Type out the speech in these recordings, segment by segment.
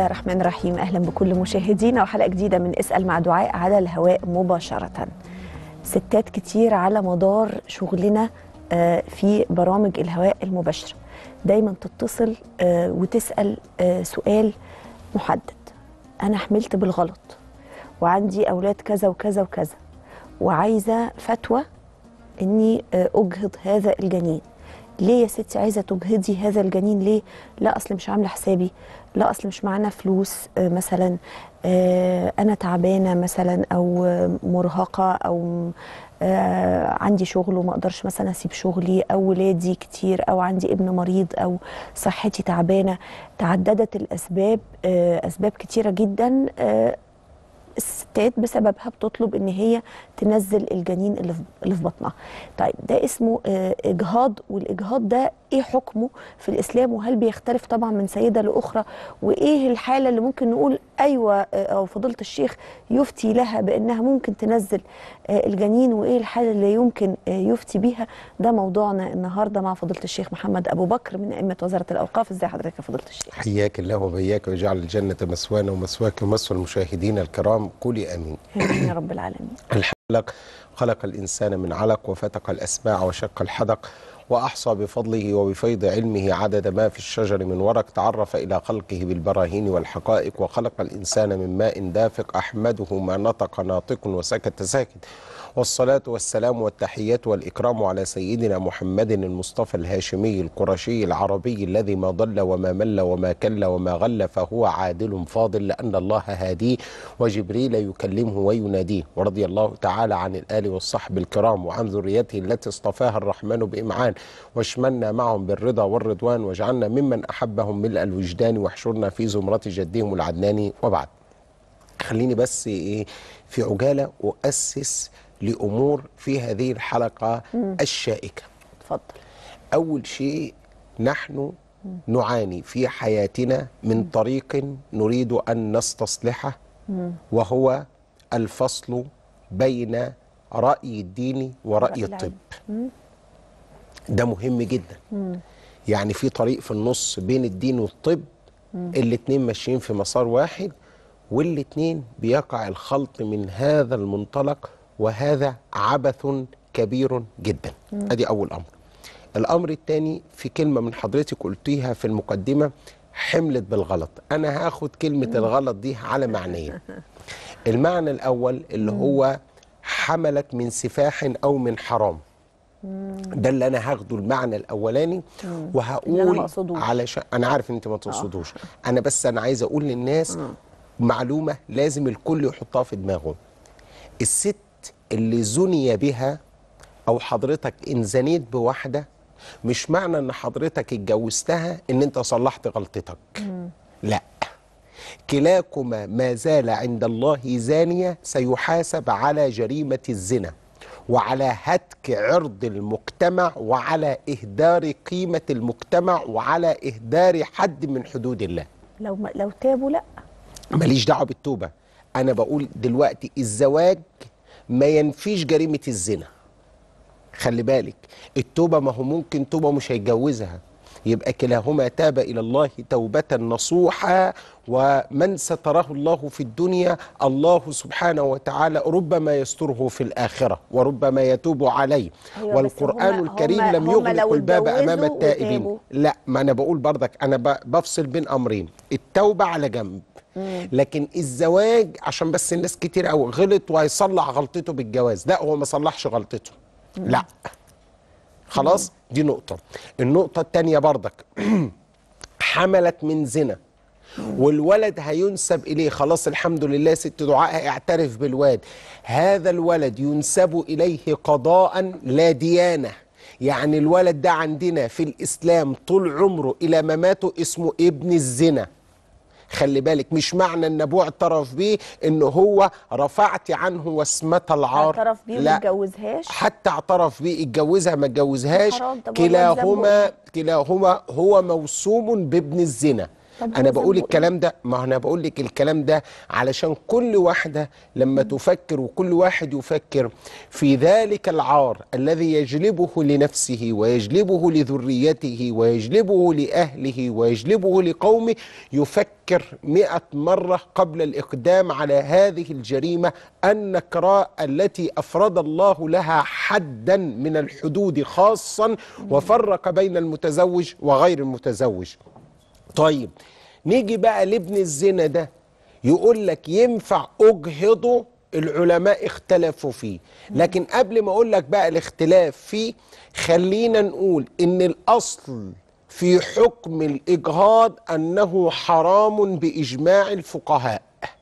الله الرحمن الرحيم اهلا بكل مشاهدينا وحلقه جديده من اسال مع دعاء على الهواء مباشره ستات كتير على مدار شغلنا آه، في برامج الهواء المباشره دايما تتصل آه، وتسال آه، سؤال محدد انا حملت بالغلط وعندي اولاد كذا وكذا وكذا وعايزه فتوى اني آه، اجهض هذا الجنين ليه يا ستي عايزه تجهضي هذا الجنين ليه لا اصل مش عامله حسابي لا اصل مش معانا فلوس آه، مثلا آه، انا تعبانه مثلا او آه، مرهقه او آه، عندي شغل وما اقدرش مثلا اسيب شغلي او ولادي كتير او عندي ابن مريض او صحتي تعبانه تعددت الاسباب آه، اسباب كتيره جدا آه، الستات بسببها بتطلب ان هي تنزل الجنين اللي في اللي في بطنها. طيب ده اسمه آه، اجهاض والاجهاض ده ايه حكمه في الاسلام وهل بيختلف طبعا من سيده لاخرى وايه الحاله اللي ممكن نقول ايوه آه، او فضيله الشيخ يفتي لها بانها ممكن تنزل آه، الجنين وايه الحاله اللي يمكن آه، يفتي بيها ده موضوعنا النهارده مع فضيله الشيخ محمد ابو بكر من ائمه وزاره الاوقاف ازي حضرتك يا فضيله الشيخ؟ حياك الله وبياك ويجعل الجنة مسوانا ومسواك ومسوى المشاهدين الكرام قولي آمين امين يا رب العالمين. الحلق خلق الإنسان من علق وفتق الأسماع وشق الحدق وأحصى بفضله وبفيض علمه عدد ما في الشجر من ورق تعرف إلى خلقه بالبراهين والحقائق وخلق الإنسان من ماء دافق أحمده ما نطق ناطق وسكت ساكت والصلاة والسلام والتحيات والإكرام على سيدنا محمد المصطفى الهاشمي القرشي العربي الذي ما ضل وما مل وما كل وما غل فهو عادل فاضل لأن الله هاديه وجبريل يكلمه ويناديه ورضي الله تعالى عن الآل والصحب الكرام وعن ذريته التي اصطفاها الرحمن بإمعان واشملنا معهم بالرضا والرضوان واجعلنا ممن أحبهم ملء الوجدان واحشرنا في زمرة جدهم العدناني وبعد خليني بس إيه في عجالة أؤسس لأمور في هذه الحلقة الشائكة اتفضل. أول شيء نحن نعاني في حياتنا من طريق نريد أن نستصلحه وهو الفصل بين رأي الدين ورأي رأي الطب ده مهم جدا يعني في طريق في النص بين الدين والطب الاتنين ماشيين في مسار واحد والاتنين بيقع الخلط من هذا المنطلق وهذا عبث كبير جدا ادي اول امر الامر الثاني في كلمه من حضرتك قلتيها في المقدمه حملت بالغلط انا هاخد كلمه الغلط دي على معنيين المعنى الاول اللي هو حملت من سفاح او من حرام ده اللي انا هاخده المعنى الاولاني اللي أنا وهقول ما أقصدوش. علشان انا عارف ان انت ما تقصدوش انا بس انا عايز اقول للناس معلومه لازم الكل يحطها في دماغه الست اللي زني بها او حضرتك ان زنيت بواحده مش معنى ان حضرتك اتجوزتها ان انت صلحت غلطتك لا كلاكما ما زال عند الله زانية سيحاسب على جريمة الزنا وعلى هتك عرض المجتمع وعلى إهدار قيمة المجتمع وعلى إهدار حد من حدود الله لو ما لو تابوا لا ماليش دعوة بالتوبة أنا بقول دلوقتي الزواج ما ينفيش جريمة الزنا خلي بالك التوبة ما هو ممكن توبة مش هيتجوزها يبقى كلاهما تاب إلى الله توبة نصوحا ومن ستره الله في الدنيا الله سبحانه وتعالى ربما يستره في الآخرة وربما يتوب عليه أيوة، بس والقرآن هما- الكريم هما- لم هما يغلق لو الباب أمام اتجوزوا التائبين وتابوا. لا ما أنا بقول برضك أنا ب- بفصل بين أمرين التوبة على جنب لكن الزواج عشان بس الناس كتير قوي غلط وهيصلح غلطته بالجواز لا هو ما صلحش غلطته لا خلاص دي نقطة النقطة التانية برضك حملت من زنا والولد هينسب إليه خلاص الحمد لله ست دعاء اعترف بالواد هذا الولد ينسب إليه قضاء لا ديانة يعني الولد ده عندنا في الإسلام طول عمره إلى مماته اسمه ابن الزنا خلي بالك مش معنى ان ابوه اعترف بيه ان هو رفعت عنه وسمة العار اعترف بيه وما لا اتجوزهاش حتى اعترف بيه اتجوزها ما اتجوزهاش حرام، طب هو كلاهما ذنبه كلاهما هو موسوم بابن الزنا طب هو انا بقول ذنبه إيه؟ الكلام ده ما انا بقول لك الكلام ده علشان كل واحده لما تفكر وكل واحد يفكر في ذلك العار الذي يجلبه لنفسه ويجلبه لذريته ويجلبه لاهله ويجلبه لقومه يفكر مئة مرة قبل الإقدام على هذه الجريمة النكراء التي أفرض الله لها حدا من الحدود خاصا وفرق بين المتزوج وغير المتزوج طيب نيجي بقى لابن الزنا ده يقول لك ينفع اجهضه العلماء اختلفوا فيه لكن قبل ما اقول لك بقى الاختلاف فيه خلينا نقول ان الاصل في حكم الاجهاض انه حرام باجماع الفقهاء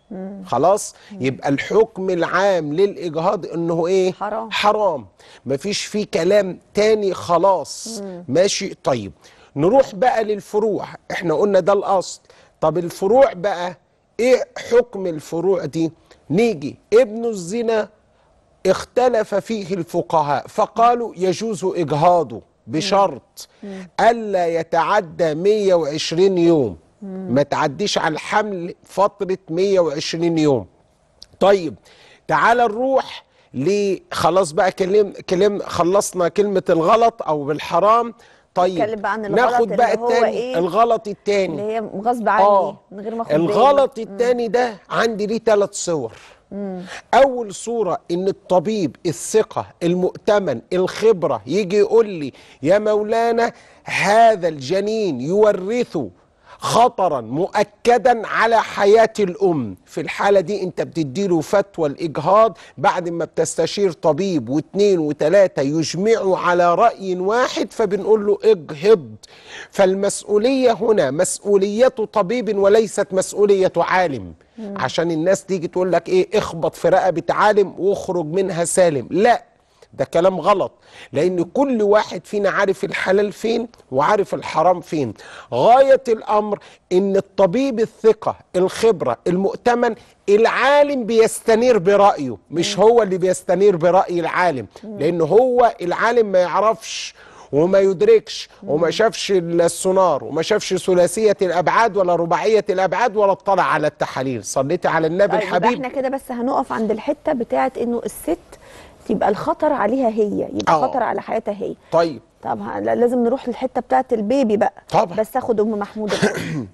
خلاص يبقى الحكم العام للاجهاض انه ايه حرام. حرام مفيش فيه كلام تاني خلاص ماشي طيب نروح بقى للفروع احنا قلنا ده الاصل طب الفروع بقى ايه حكم الفروع دي نيجي ابن الزنا اختلف فيه الفقهاء فقالوا يجوز اجهاضه بشرط الا يتعدى 120 يوم ما تعديش على الحمل فتره 120 يوم طيب تعال نروح ل خلاص بقى كلم كلم خلصنا كلمه الغلط او بالحرام طيب نتكلم بقى عن الغلط ناخد اللي بقى هو التاني إيه؟ الغلط التاني اللي هي غصب عني من غير ما اخد بالي. الغلط التاني ده عندي ليه ثلاث صور اول صوره ان الطبيب الثقه المؤتمن الخبره يجي يقول لي يا مولانا هذا الجنين يورث خطرا مؤكدا على حياه الام في الحاله دي انت بتديله فتوى الاجهاض بعد ما بتستشير طبيب واثنين وثلاثه يجمعوا على راي واحد فبنقول له اجهض فالمسؤوليه هنا مسؤوليه طبيب وليست مسؤوليه عالم عشان الناس تيجي تقول لك ايه اخبط في رقبه عالم واخرج منها سالم لا ده كلام غلط لان كل واحد فينا عارف الحلال فين وعارف الحرام فين غايه الامر ان الطبيب الثقه الخبره المؤتمن العالم بيستنير برايه مش هو اللي بيستنير براي العالم لان هو العالم ما يعرفش وما يدركش وما شافش السونار وما شافش ثلاثيه الابعاد ولا رباعيه الابعاد ولا اطلع على التحاليل صليتي على النبي طيب يبقى الحبيب احنا كده بس هنقف عند الحته بتاعت انه الست يبقى الخطر عليها هي يبقى آه. خطر على حياتها هي طيب طب ه- لا- لازم نروح للحته بتاعت البيبي بقى طبعا. بس اخد ام محمود الأول.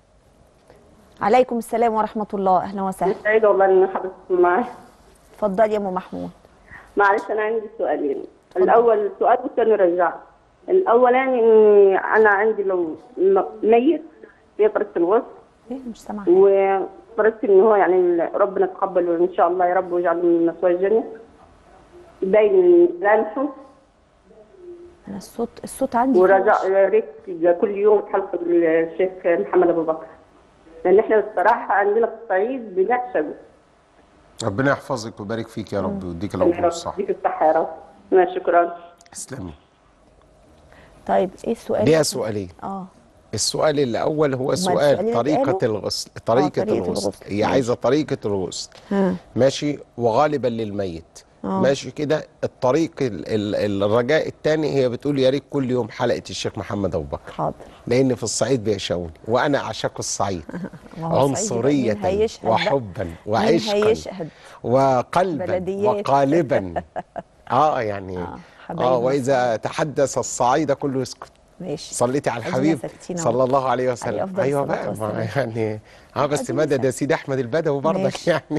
عليكم السلام ورحمه الله اهلا وسهلا سعيدة والله إن حضرتك معايا اتفضلي يا ام محمود معلش أنا عندي سؤالين الأول سؤال والثاني رجع الأولاني إني أنا عندي لو م- ميت في طريقة الغسل ايه مش سامعه وطريقة إن هو يعني ربنا تقبله إن شاء الله يا رب ويجعله من مسوى الجنة باين لمحه انا الصوت الصوت عندي ورجاء يا ريت يبقى كل يوم حلقة الشيخ محمد أبو بكر لأن إحنا الصراحة عندنا في الصعيد بنعشقه ربنا يحفظك ويبارك فيك يا رب ويديك يا العمر رب الصح يديك الصحة يا رب ما شكرا اسلمي طيب ايه السؤال ليها سؤالين اه السؤال الاول هو السؤالين سؤال طريقه اتقالوا؟ الغسل طريقه, طريقة الغسل الغسل. هي ماشي. عايزه طريقه الغسل ها. ماشي وغالبا للميت آه. ماشي كده الطريق ال ال الرجاء الثاني هي بتقول يا ريت كل يوم حلقه الشيخ محمد ابو بكر حاضر لان في الصعيد بيعشقوني وانا اعشق الصعيد ما هو الصعيد يبقى مين عنصريه هيشهد بقى؟ وحبا مين وعشقا هيشهد وقلبا بلديات. وقالبا اه يعني آه، اه, حبايبنا واذا تحدث الصعيده كله يسكت ماشي صليتي على أدينا الحبيب ساكتين أهو. صلى الله عليه عليه وسلم أفضل ايوه الصلاة بقى ما والسلام. يعني اه بس أدينا مدد يا ساكت. سيدي احمد البدوي برضك ماشي. يعني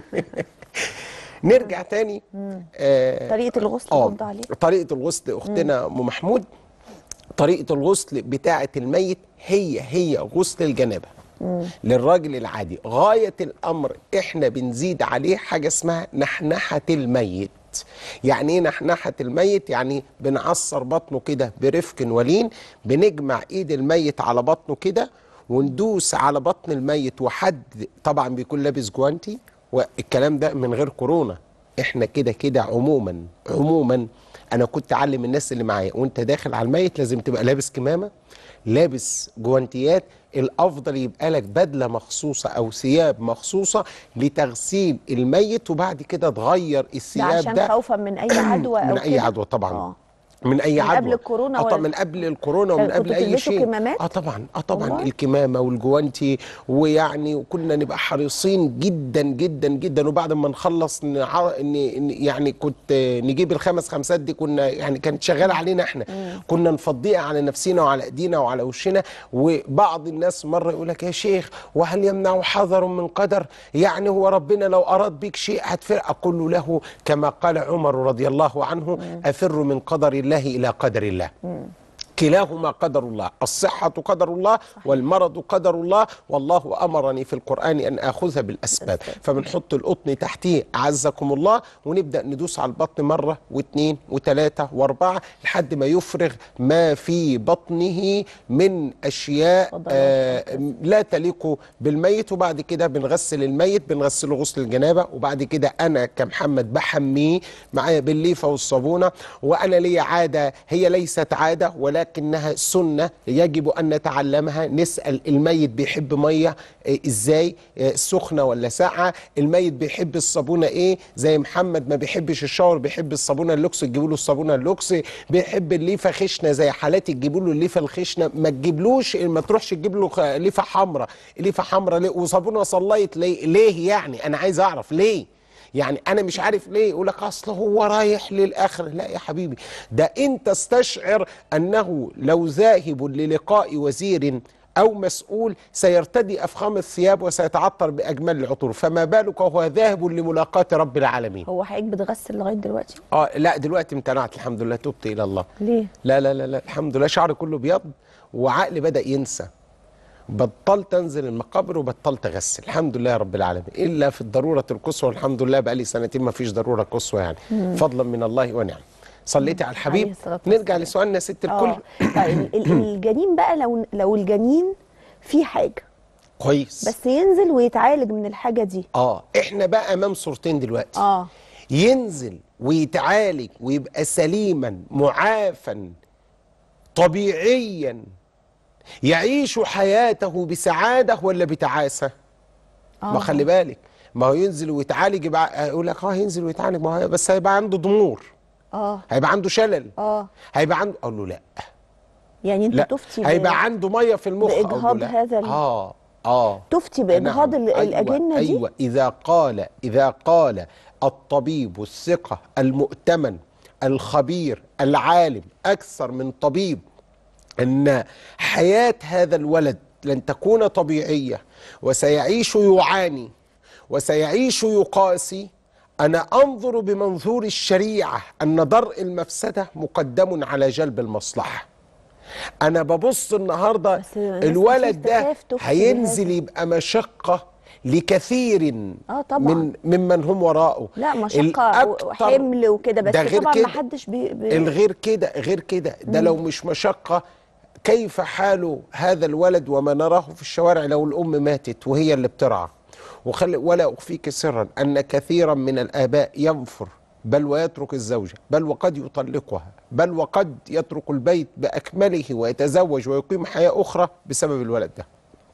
نرجع تاني آه طريقه الغسل اه رد عليه طريقه الغسل اختنا ام محمود طريقه الغسل بتاعه الميت هي هي غسل الجنابه للراجل العادي غايه الامر احنا بنزيد عليه حاجه اسمها نحنحه الميت يعني ايه نحنحه الميت يعني بنعصر بطنه كده برفق ولين بنجمع ايد الميت على بطنه كده وندوس على بطن الميت وحد طبعا بيكون لابس جوانتي والكلام ده من غير كورونا احنا كده كده عموما عموما انا كنت اعلم الناس اللي معايا وانت داخل على الميت لازم تبقى لابس كمامه لابس جوانتيات الافضل يبقى لك بدله مخصوصه او ثياب مخصوصه لتغسيل الميت وبعد كده تغير ده الثياب عشان ده خوفا من اي عدوى او من اي كده؟ عدوى طبعا آه. من اي من عدوى قبل الكورونا اه طبعا ولا- من قبل الكورونا ومن كنتوا قبل اي تلبسوا شيء كمامات؟ اه طبعا اه طبعا والله؟ الكمامه والجوانتي ويعني وكنا نبقى حريصين جدا جدا جدا وبعد ما نخلص نع... ن... ن- يعني كنت نجيب الخمس خمسات دي كنا يعني كانت شغاله علينا احنا كنا نفضيها على نفسنا وعلى ايدينا وعلى وشنا وبعض الناس مره يقول لك يا شيخ وهل يمنع حذر من قدر يعني هو ربنا لو اراد بك شيء هتفرق اقول له كما قال عمر رضي الله عنه افر من قدر الله الى قدر الله كلاهما قدر الله الصحة قدر الله والمرض قدر الله والله أمرني في القرآن أن آخذها بالأسباب فبنحط القطن تحتيه أعزكم الله ونبدأ ندوس على البطن مرة واثنين وثلاثة واربعة لحد ما يفرغ ما في بطنه من أشياء فضلات. آه لا تليق بالميت وبعد كده بنغسل الميت بنغسله غسل الجنابة وبعد كده أنا كمحمد بحميه معايا بالليفة والصابونة وأنا لي عادة هي ليست عادة ولكنها سنة يجب أن نتعلمها نسأل الميت بيحب مية آه، إزاي آه، سخنة ولا ساقعة الميت بيحب الصابونة إيه زي محمد ما بيحبش الشاور بيحب الصابونة اللوكس تجيبوا له الصابونة اللوكس بيحب الليفة خشنة زي حالاتي تجيبوا له الليفة الخشنة ما تجيبلوش ما تروحش تجيب له خ- ليفة حمراء ليفة حمراء ليه وصابونة صليت ليه ليه يعني أنا عايز أعرف ليه يعني انا مش عارف ليه يقول لك اصل هو رايح للاخر لا يا حبيبي ده انت استشعر انه لو ذاهب للقاء وزير او مسؤول سيرتدي افخام الثياب وسيتعطر باجمل العطور فما بالك وهو ذاهب لملاقاه رب العالمين هو حضرتك بتغسل لغايه دلوقتي اه لا دلوقتي امتنعت الحمد لله تبت الى الله ليه لا لا لا لا الحمد لله شعري كله بيض وعقلي بدا ينسى بطلت انزل المقابر وبطلت اغسل الحمد لله رب العالمين الا في الضروره القصوى والحمد لله بقى لي سنتين ما فيش ضروره قصوى يعني فضلا من الله ونعم صليتي على عليه الحبيب الصلاة نرجع والسلام. لسؤالنا ست الكل اه طيب ال- الجنين بقى لو لو الجنين فيه حاجه كويس بس ينزل ويتعالج من الحاجه دي اه احنا بقى امام صورتين دلوقتي اه ينزل ويتعالج ويبقى سليما معافا طبيعيا يعيش حياته بسعاده ولا بتعاسه ما خلي بالك ما هو ينزل ويتعالج يبقى يقول لك اه ينزل ويتعالج ما هو بس هيبقى عنده ضمور اه هيبقى عنده شلل اه هيبقى عنده اقول له لا يعني انت لا تفتي ب- هيبقى عنده ميه في المخ أقول له بإجهاض لا. هذا ال- اه اه تفتي باجهاض نعم. ال- الاجنه دي أيوة إذا قال إذا قال الطبيب الثقة المؤتمن الخبير العالم أكثر من طبيب أن حياة هذا الولد لن تكون طبيعية وسيعيش يعاني وسيعيش يقاسي أنا أنظر بمنظور الشريعة أن درء المفسدة مقدم على جلب المصلحة أنا ببص النهاردة بس ناس الولد كتير ده تخاف تفتي هينزل بهذا. يبقى مشقة لكثير آه طبعا. من ممن هم وراءه لا مشقه الأكتر- وحمل وكده بس ده غير طبعا كده. ما حدش بي... بي... الغير كده غير كده ده لو مش مشقة كيف حال هذا الولد وما نراه في الشوارع لو الأم ماتت وهي اللي بترعى وخل ولا أخفيك سرا أن كثيرا من الآباء ينفر بل ويترك الزوجة بل وقد يطلقها بل وقد يترك البيت بأكمله ويتزوج ويقيم حياة أخرى بسبب الولد ده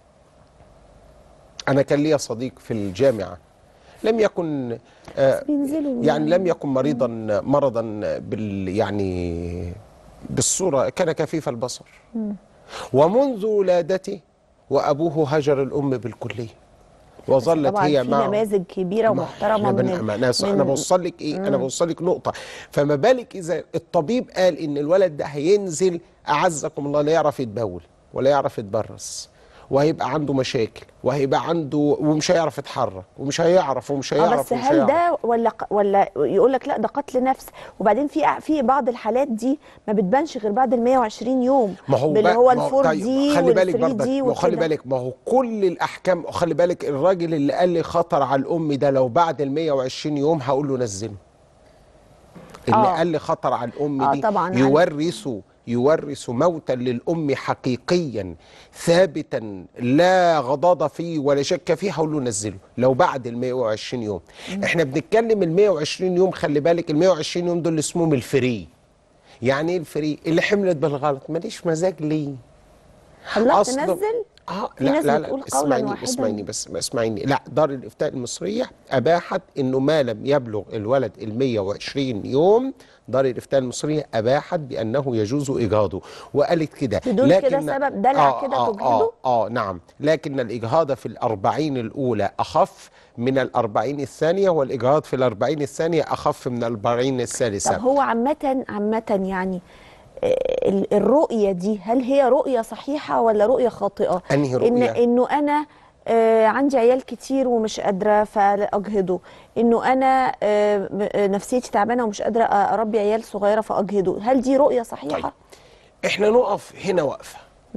أنا كان لي صديق في الجامعة لم يكن آه بينزلوا يعني لم يكن مريضا مرضا بال يعني بالصورة كان كفيف البصر ومنذ ولادته وأبوه هجر الأم بالكلية وظلت طبعا هي في معه نماذج كبيره ما ومحترمه احنا من, بن... ال- ما انا من انا بوصل لك ايه انا بوصل لك نقطه فما بالك اذا الطبيب قال ان الولد ده هينزل اعزكم الله لا يعرف يتبول ولا يعرف يتبرس وهيبقى عنده مشاكل وهيبقى عنده ومش هيعرف يتحرك ومش هيعرف ومش اه هيعرف بس ومش هل هيعرف. ده ولا ق- ولا يقول لك لا ده قتل نفس وبعدين في في بعض الحالات دي ما بتبانش غير بعد ال 120 يوم ما هو اللي بقى- هو ما الفور طيب، دي خلي بالك والثري برضك دي ما هو خلي وكده. بالك ما هو كل الاحكام خلي بالك الراجل اللي قال لي خطر على الام ده لو بعد ال 120 يوم هقول له نزله اللي آه. قال لي خطر على الام آه دي طبعاً. يورث يورث موتا للام حقيقيا ثابتا لا غضاضه فيه ولا شك فيه هقول له نزله لو بعد ال 120 يوم احنا بنتكلم ال 120 يوم خلي بالك ال 120 يوم دول اسمهم الفري يعني ايه الفري اللي حملت بالغلط ماليش مزاج ليه الله أصل- تنزل اه في ناس بتقول قولاً اسمعيني واحداً. اسمعيني بس اسمعيني لا دار الافتاء المصريه اباحت انه ما لم يبلغ الولد ال 120 يوم دار الافتاء المصريه اباحت بانه يجوز ايجاده وقالت كده بدون كده سبب دلع كده آه تجهده؟ آه, اه نعم لكن الاجهاض في الأربعين الاولى اخف من الأربعين الثانيه والاجهاض في الأربعين الثانيه اخف من الأربعين الثالثه طب هو عامة عامة يعني آه، ال- الرؤية دي هل هي رؤية صحيحة ولا رؤية خاطئة؟ أنهي إن رؤية؟ إنه أنا آه، عندي عيال كتير ومش قادرة فأجهضه إنه أنا آه، م- آه، نفسيتي تعبانة ومش قادرة أربي عيال صغيرة فأجهضه هل دي رؤية صحيحة؟ طيب. احنا نقف هنا وقفه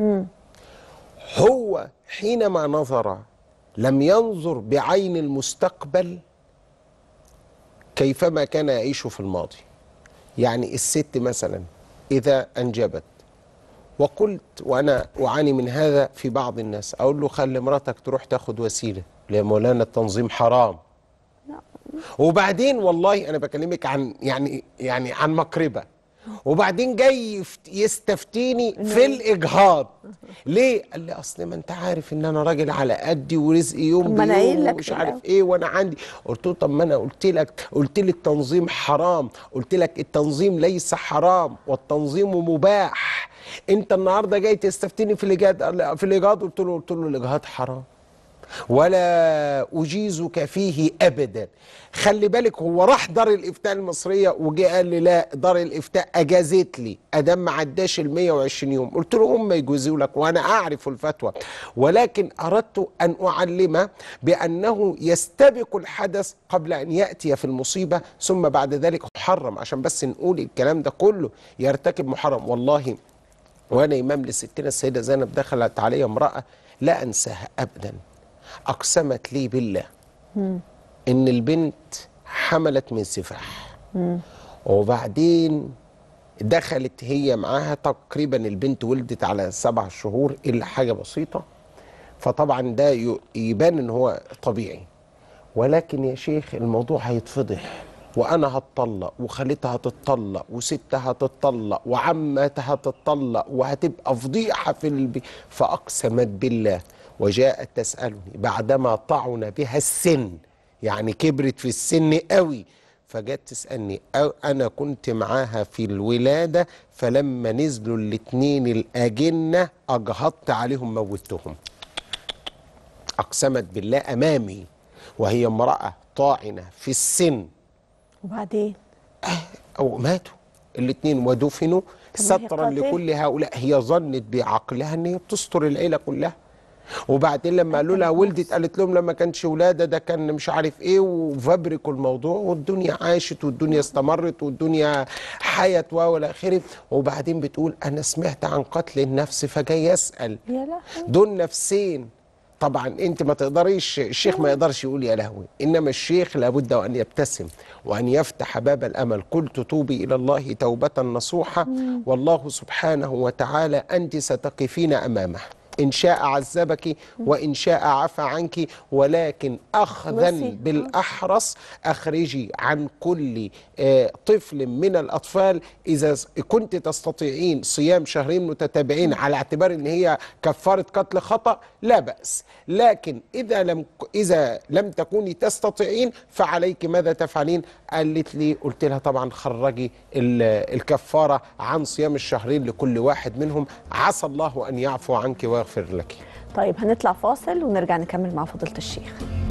هو حينما نظر لم ينظر بعين المستقبل كيفما كان يعيش في الماضي يعني الست مثلا اذا انجبت وقلت وانا اعاني من هذا في بعض الناس اقول له خلي مراتك تروح تاخد وسيله يا مولانا التنظيم حرام وبعدين والله انا بكلمك عن يعني يعني عن مقربه وبعدين جاي يفت- يستفتيني في الاجهاض ليه قال لي اصل ما انت عارف ان انا راجل على قدي ورزقي يوم طب ما أنا قايل بيوم لك ومش في عارف الأول. ايه وانا عندي قلت له طب ما انا قلت لك قلت لي التنظيم حرام قلت لك التنظيم ليس حرام والتنظيم مباح انت النهارده جاي تستفتيني في الايجاد في الايجاد قلت له قلت له الاجهاض حرام ولا أجيزك فيه أبدا خلي بالك هو راح دار الإفتاء المصرية وجي قال لي لا دار الإفتاء أجازت لي أدام ما عداش ال 120 يوم قلت له هم يجوزوا لك وأنا أعرف الفتوى ولكن أردت أن أعلمه بأنه يستبق الحدث قبل أن يأتي في المصيبة ثم بعد ذلك محرم عشان بس نقول الكلام ده كله يرتكب محرم والله وانا امام لستنا السيده زينب دخلت علي امراه لا انساها ابدا اقسمت لي بالله ان البنت حملت من سفاح وبعدين دخلت هي معاها تقريبا البنت ولدت على سبع شهور الا حاجه بسيطه فطبعا ده ي- يبان ان هو طبيعي ولكن يا شيخ الموضوع هيتفضح وانا هتطلق وخالتها هتتطلق وستها هتتطلق وعمتها هتتطلق وهتبقى فضيحه في البي فاقسمت بالله وجاءت تسالني بعدما طعن بها السن يعني كبرت في السن قوي فجت تسالني أو انا كنت معاها في الولاده فلما نزلوا الاتنين الاجنه اجهضت عليهم موتهم أقسمت بالله أمامي وهي امرأة طاعنة في السن وبعدين أو ماتوا الاثنين ودفنوا طب ما هي سترا قاتلة. لكل هؤلاء هي ظنت بعقلها ان هي بتستر العيله كلها وبعدين لما قالوا لها ولدت قالت لهم لما كانش ولاده ده كان مش عارف ايه وفبركوا الموضوع والدنيا عاشت والدنيا استمرت والدنيا حيت والى اخره وبعدين بتقول انا سمعت عن قتل النفس فجاي يسال يا لهوي دول نفسين طبعا انت ما تقدريش الشيخ ما يقدرش يقول يا لهوي انما الشيخ لابد وان يبتسم وان يفتح باب الامل قلت توبي الى الله توبه نصوحه والله سبحانه وتعالى انت ستقفين امامه ان شاء عذبك وان شاء عفى عنك ولكن اخذا بصي. بالاحرص اخرجي عن كل آه، طفل من الاطفال اذا س- كنت تستطيعين صيام شهرين متتابعين على اعتبار ان هي كفاره قتل خطا لا باس لكن اذا لم اذا لم تكوني تستطيعين فعليك ماذا تفعلين قالت لي قلت لها طبعا خرجي ال- الكفاره عن صيام الشهرين لكل واحد منهم عسى الله ان يعفو عنك ويغفر لك طيب هنطلع فاصل ونرجع نكمل مع فضيلة الشيخ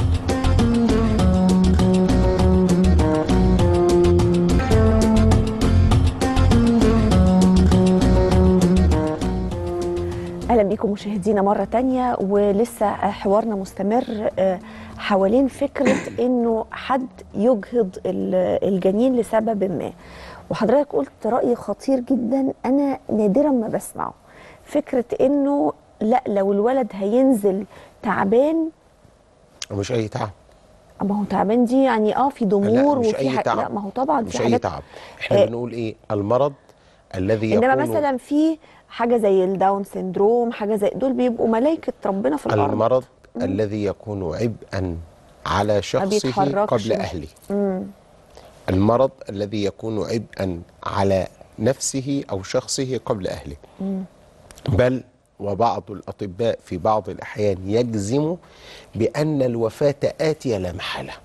اهلا بيكم مشاهدينا مره تانية ولسه حوارنا مستمر آه، حوالين فكره انه حد يجهض ال- الجنين لسبب ما وحضرتك قلت راي خطير جدا انا نادرا ما بسمعه فكره انه لا لو الولد هينزل تعبان ومش اي تعب ما هو تعبان دي يعني اه في ضمور لا مش وفي اي ح- تعب لا ما هو طبعا مش في اي حاجات تعب احنا آه، بنقول ايه المرض الذي يكون انما مثلا في حاجه زي الداون سيندروم حاجه زي دول بيبقوا ملائكه ربنا في الارض المرض الذي يكون عبئا على شخصه بيتحركش قبل مش- اهله المرض الذي يكون عبئا على نفسه او شخصه قبل اهله بل وبعض الأطباء في بعض الأحيان يجزموا بأن الوفاة آتية لا محالة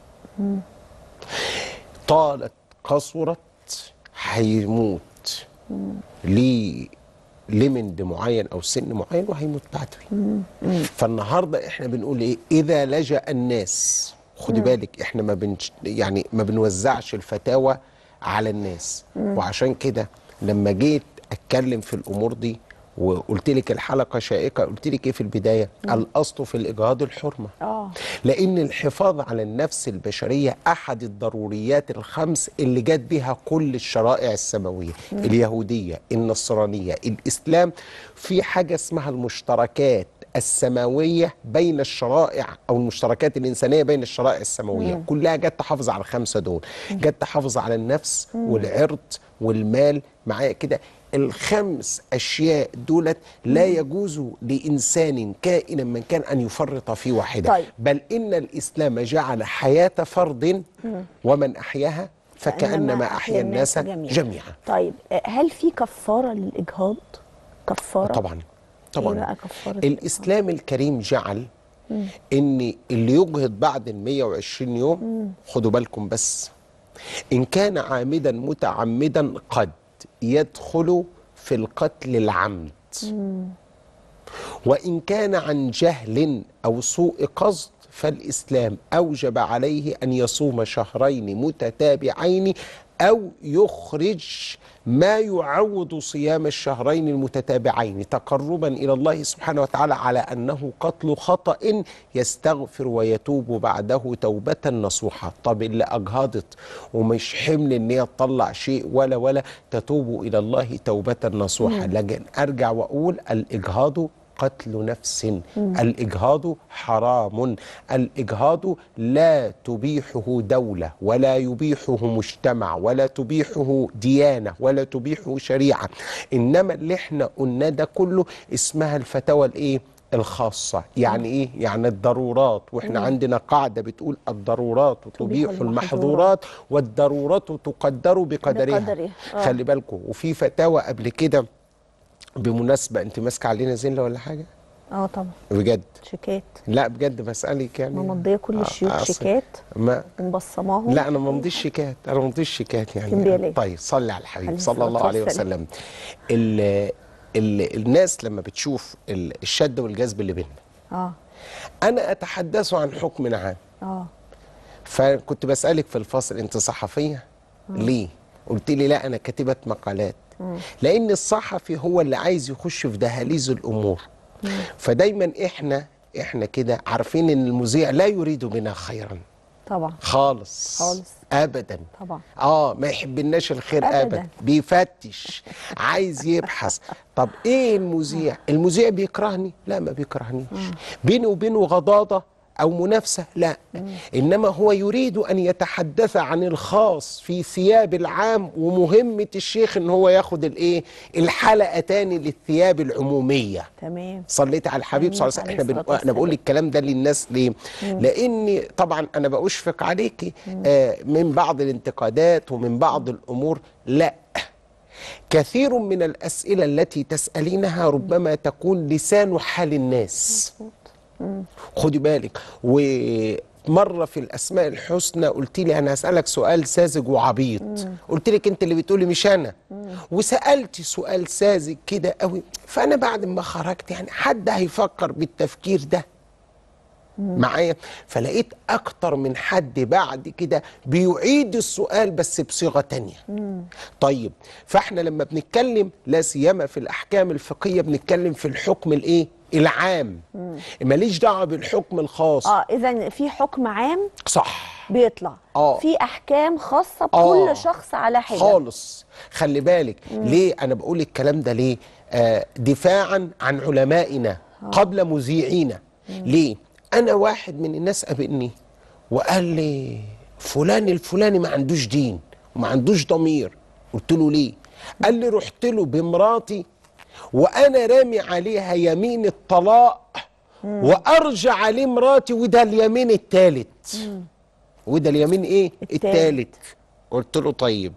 طالت قصرت هيموت ليه ليمند معين او سن معين وهيموت بعده فالنهارده احنا بنقول ايه اذا لجا الناس خدي بالك احنا ما بنش يعني ما بنوزعش الفتاوى على الناس وعشان كده لما جيت اتكلم في الامور دي وقلت لك الحلقه شائكه قلت لك ايه في البدايه الاصل في الاجهاض الحرمه اه لأن الحفاظ على النفس البشرية أحد الضروريات الخمس اللي جت بها كل الشرائع السماوية اليهودية النصرانية الإسلام في حاجة اسمها المشتركات السماوية بين الشرائع أو المشتركات الإنسانية بين الشرائع السماوية كلها جت تحافظ على الخمسة دول جت تحافظ على النفس والعرض والمال معايا كده الخمس أشياء دولت لا يجوز لإنسان كائنا من كان أن يفرط في واحدة طيب. بل إن الإسلام جعل حياة فرد ومن أحياها فكأنما أحيا الناس جميعا طيب آه، هل في كفاره للاجهاض كفاره طبعا طبعا ايه بقى كفاره الإسلام الكريم جعل إن اللي يجهض بعد ال 120 يوم خدوا بالكم بس إن كان عامدا متعمدا قد يدخل في القتل العمد وإن كان عن جهل أو سوء قصد فالإسلام أوجب عليه أن يصوم شهرين متتابعين أو يخرج ما يعوض صيام الشهرين المتتابعين تقربا إلى الله سبحانه وتعالى على أنه قتل خطأ يستغفر ويتوب بعده توبة نصوحة طب اللي أجهضت ومش حمل إن هي تطلع شيء ولا ولا تتوب إلى الله توبة نصوحة لكن أرجع وأقول الإجهاض قتل نفس الإجهاض حرام الإجهاض لا تبيحه دولة ولا يبيحه مجتمع ولا تبيحه ديانة ولا تبيحه شريعة إنما اللي احنا قلنا ده كله اسمها الفتاوى الإيه الخاصة يعني إيه؟ يعني الضرورات وإحنا عندنا قاعدة بتقول الضرورات تبيح المحظورات. المحظورات والضرورات تقدر بقدرها بقدرها. آه. خلي بالكم وفي فتاوى قبل كده بمناسبة أنت ماسكة علينا زنلة ولا حاجة؟ اه طبعا بجد شيكات لا بجد بسألك يعني ممضيه كل آه، الشيوخ أصل- شيكات ما ومبصماهم لا انا ما ممضيش شيكات انا ما ممضيش شيكات يعني كمبيالات. طيب صلي على الحبيب عليه صلى الله الصلاة عليه والسلام. وسلم ال ال الناس لما بتشوف ال- الشد والجذب اللي بيننا اه انا اتحدث عن حكم عام اه فكنت بسالك في الفصل انت صحفيه ليه قلت لي لا انا كاتبه مقالات لان الصحفي هو اللي عايز يخش في دهاليز الامور فدايما احنا احنا كده عارفين ان المذيع لا يريد بنا خيرا طبعا خالص خالص. ابدا طبعا. اه ما يحبلناش الخير أبداً. ابدا, أبداً. بيفتش عايز يبحث طب ايه المذيع المذيع بيكرهني لا ما بيكرهنيش بيني وبينه غضاضه او منافسه لا انما هو يريد ان يتحدث عن الخاص في ثياب العام ومهمه الشيخ ان هو ياخد الايه الحلقه تاني للثياب العموميه تمام صليت على الحبيب صلى الله عليه وسلم عليه احنا بن... الصلاة انا بقول والسلام. الكلام ده للناس ليه لان طبعا انا بأشفق عليكي آه من بعض الانتقادات ومن بعض الامور لا كثير من الاسئله التي تسالينها ربما تكون لسان حال الناس خدي بالك ومره في الاسماء الحسنى قلت لي انا هسالك سؤال ساذج وعبيط قلت لك انت اللي بتقولي مش انا وسالت سؤال ساذج كده قوي فانا بعد ما خرجت يعني حد هيفكر بالتفكير ده معايا فلقيت اكتر من حد بعد كده بيعيد السؤال بس بصيغه تانية طيب فاحنا لما بنتكلم لا سيما في الاحكام الفقهيه بنتكلم في الحكم الايه العام ماليش دعوه بالحكم الخاص اه اذا في حكم عام صح بيطلع آه. في احكام خاصه آه. بكل شخص على حده خالص خلي بالك ليه انا بقول الكلام ده ليه آه دفاعا عن علمائنا قبل مذيعينا ليه انا واحد من الناس قابلني وقال لي فلان الفلاني ما عندوش دين وما عندوش ضمير قلت له ليه قال لي رحت له بمراتي وانا رامي عليها يمين الطلاق وارجع عليه مراتي وده اليمين الثالث وده اليمين ايه التالت. الثالث قلت له طيب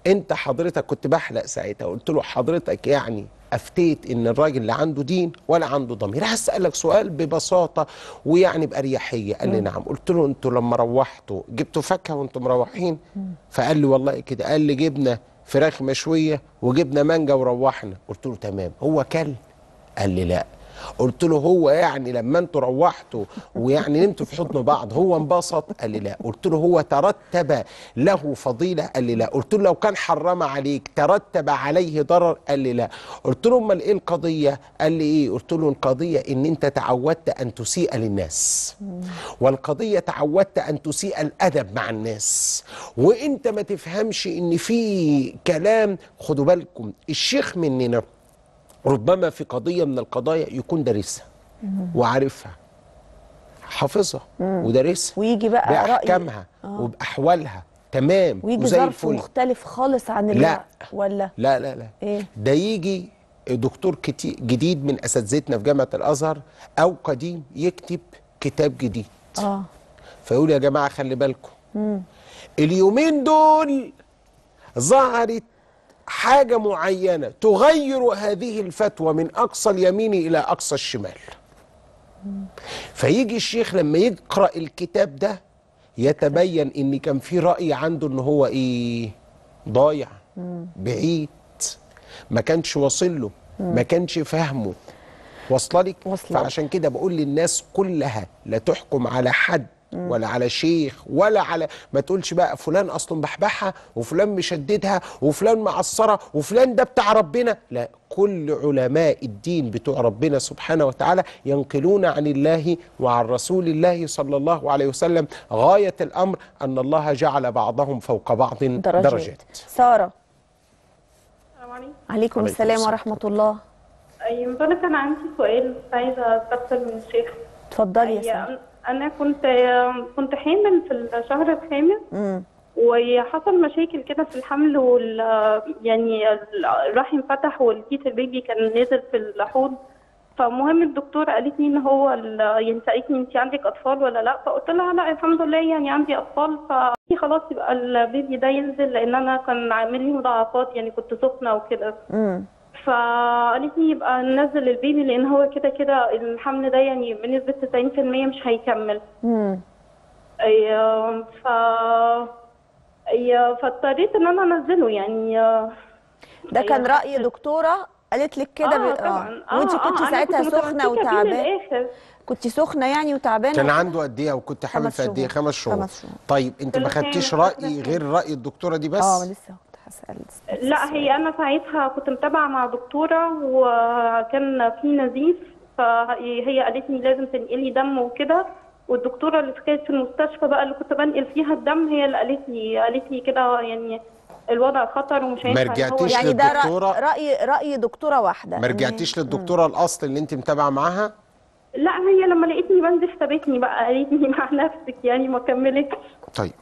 انت حضرتك كنت بحلق ساعتها قلت له حضرتك يعني افتيت ان الراجل اللي عنده دين ولا عنده ضمير هسالك سؤال ببساطه ويعني باريحيه قال لي نعم قلت له انتوا لما روحتوا جبتوا فاكهه وانتم مروحين فقال لي والله كده قال لي جبنا فراخ مشويه وجبنا مانجا وروحنا قلت له تمام هو كل قال لي لا قلت له هو يعني لما انتوا روحتوا ويعني نمتوا في حضن بعض هو انبسط قال لي لا قلت له هو ترتب له فضيله قال لي لا قلت له لو كان حرم عليك ترتب عليه ضرر قال لي لا قلت له امال ايه القضيه قال لي ايه قلت له القضيه ان انت تعودت ان تسيء للناس والقضيه تعودت ان تسيء الادب مع الناس وانت ما تفهمش ان في كلام خدوا بالكم الشيخ مننا ربما في قضية من القضايا يكون دارسها وعارفها حافظها ودارسها ويجي بقى رأي بأحكامها وبأحوالها تمام ويجي وزي ظرف الفل مختلف خالص عن اللي لا. ولا لا لا لا إيه؟ ده يجي دكتور كتي- جديد من اساتذتنا في جامعه الازهر او قديم يكتب كتاب جديد اه فيقول يا جماعه خلي بالكم اليومين دول ظهرت حاجه معينه تغير هذه الفتوى من اقصى اليمين الى اقصى الشمال فيجي الشيخ لما يقرا الكتاب ده يتبين ان كان في راي عنده ان هو ايه ضايع بعيد ما كانش واصل له ما كانش فاهمه واصله لك واصلة. فعشان كده بقول للناس كلها لا تحكم على حد ولا على شيخ ولا على ما تقولش بقى فلان اصلا بحبحها وفلان مشددها وفلان معصره وفلان ده بتاع ربنا لا كل علماء الدين بتوع ربنا سبحانه وتعالى ينقلون عن الله وعن رسول الله صلى الله عليه وسلم غايه الامر ان الله جعل بعضهم فوق بعض درجات, درجات, درجات. ساره السلام عليكم عليكم عليكم السلام السلام. ورحمه الله أيوة بقول لك أنا عندي سؤال بس عايزة أستفسر من الشيخ اتفضلي يا هي ساره أنا كنت كنت حامل في الشهر الخامس امم وحصل مشاكل كده في الحمل وال يعني الرحم فتح والكيس البيبي كان نازل في الحوض فمهم الدكتورة قالت لي ان هو ال- يعني سألتني انت عندك اطفال ولا لا فقلت لها لا الحمد لله يعني عندي اطفال ف خلاص يبقى البيبي ده ينزل لان انا كان عامل لي مضاعفات يعني كنت سخنة وكده امم فقالت لي يبقى ننزل البيبي لان هو كده كده الحمل ده يعني بنسبة 90% مش هيكمل امم أي- ف أي- فاضطريت ان انا انزله يعني ده كان أي- راي دكتوره قالت لك كده اه ب... طبعا وانت آه، كنت آه، أنا ساعتها كنت سخنه متمسكة بيه وتعبانه للآخر. كنت سخنه يعني وتعبانه كان وكده؟ عنده قد ايه وكنت حامل خمس في قد ايه شهور. خمس شهور خمس شهور. طيب انت ما في الخامس، خدتيش في راي الخامس. غير راي الدكتوره دي بس اه لسه كنت هسال لا هي انا ساعتها كنت متابعه مع دكتوره وكان في نزيف فهي قالت لي لازم تنقلي دم وكده والدكتوره اللي كانت في المستشفى بقى اللي كنت بنقل فيها الدم هي اللي قالت لي قالت لي كده يعني الوضع خطر ومش هينفع إن هو رجعتيش يعني ده للدكتورة؟ راي راي راي دكتوره واحده ما إن هي- رجعتيش للدكتوره الاصل اللي انت متابعه معاها لا هي لما لقيتني بنزف سابتني بقى قالت لي مع نفسك يعني ما كملتش طيب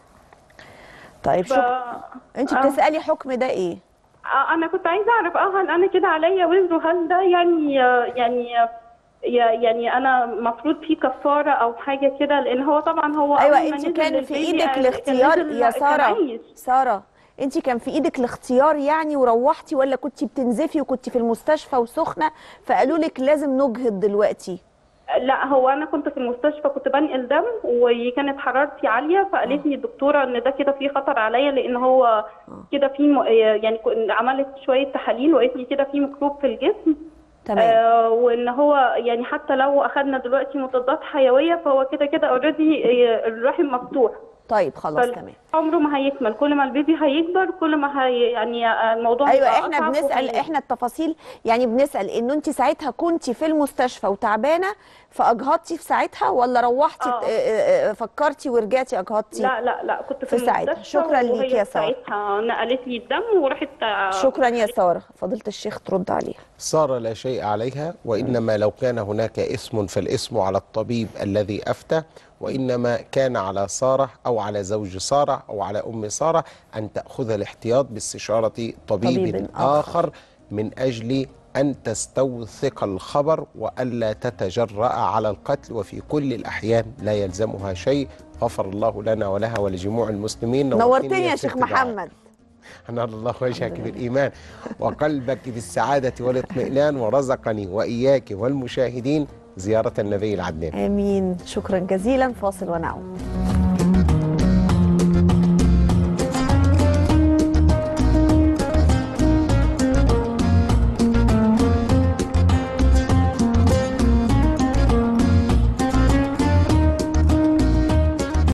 طيب ف... شكرا انت آه. بتسالي حكم ده ايه آه، انا كنت عايزه اعرف اه هل انا كده عليا وزر وهل ده يعني آه، يعني آه، يا- يعني انا المفروض في كفاره او حاجه كده لان هو طبعا هو ايوه أول ما انت نزل كان في البيبي ايدك كان الاختيار نزل- يا كان ساره عايش. ساره انت كان في ايدك الاختيار يعني وروحتي ولا كنت بتنزفي وكنت في المستشفى وسخنه فقالوا لك لازم نجهض دلوقتي لا هو انا كنت في المستشفى كنت بنقل دم وكانت حرارتي عاليه فقالت لي الدكتوره ان ده كده في خطر عليا لان هو كده في م... يعني ك- عملت شويه تحاليل وقالت لي كده في ميكروب في الجسم تمام آه وان هو يعني حتى لو اخذنا دلوقتي مضادات حيويه فهو كده كده اوريدي الرحم مفتوح طيب خلاص فال- تمام عمره ما هيكمل كل ما البيبي هيكبر كل ما هي يعني آه، الموضوع ايوه هيبقى احنا أصعب بنسال وهي- احنا التفاصيل يعني بنسال انه انت ساعتها كنت في المستشفى وتعبانه فاجهضتي في ساعتها ولا روحتي آه. اه، اه، اه، فكرتي ورجعتي اجهضتي لا لا لا كنت في, في ساعتها. المستشفى شكراً ليكي وهي يا سارة. ساعتها نقلت لي الدم ورحت آه، شكرا يا ساره فضيله الشيخ ترد عليها سارة لا شيء عليها وإنما لو كان هناك اسم فالاسم على الطبيب الذي أفتى وإنما كان على سارة أو على زوج سارة أو على أم سارة أن تأخذ الاحتياط باستشارة طبيب, طبيب طبيب آخر. آخر من أجل أن تستوثق الخبر وألا تتجرأ على القتل وفي كل الأحيان لا يلزمها شيء غفر الله لنا ولها ولجموع المسلمين نورتني يا ست شيخ دعاء. محمد أنال الله وجهك بالإيمان وقلبك بالسعادة والاطمئنان ورزقني وإياك والمشاهدين زيارة النبي العدنان امين شكرا جزيلا فاصل ونعود